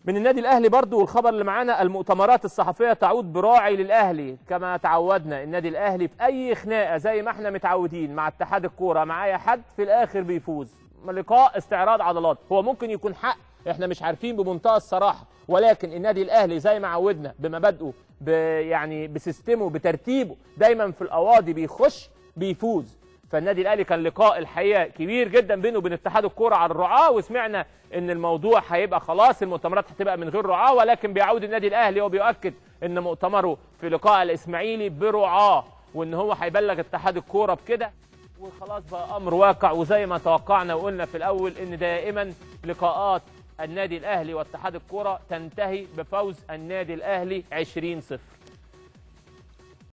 من النادي الاهلي برضو والخبر اللي معانا المؤتمرات الصحفيه تعود براعي للاهلي كما تعودنا النادي الاهلي في اي خناقه زي ما احنا متعودين مع اتحاد الكوره مع اي حد في الاخر بيفوز لقاء استعراض عضلات هو ممكن يكون حق احنا مش عارفين بمنتهى الصراحه ولكن النادي الاهلي زي ما عودنا بمبادئه ب يعني بسيستمه بترتيبه دايما في القواضي بيخش بيفوز فالنادي الاهلي كان لقاء الحقيقه كبير جدا بينه وبين اتحاد الكوره على الرعاه وسمعنا ان الموضوع هيبقى خلاص المؤتمرات هتبقى من غير رعاه ولكن بيعود النادي الاهلي وبيؤكد ان مؤتمره في لقاء الاسماعيلي برعاه وان هو هيبلغ اتحاد الكوره بكده وخلاص بقى امر واقع وزي ما توقعنا وقلنا في الاول ان دائما لقاءات النادي الاهلي واتحاد الكوره تنتهي بفوز النادي الاهلي 20 0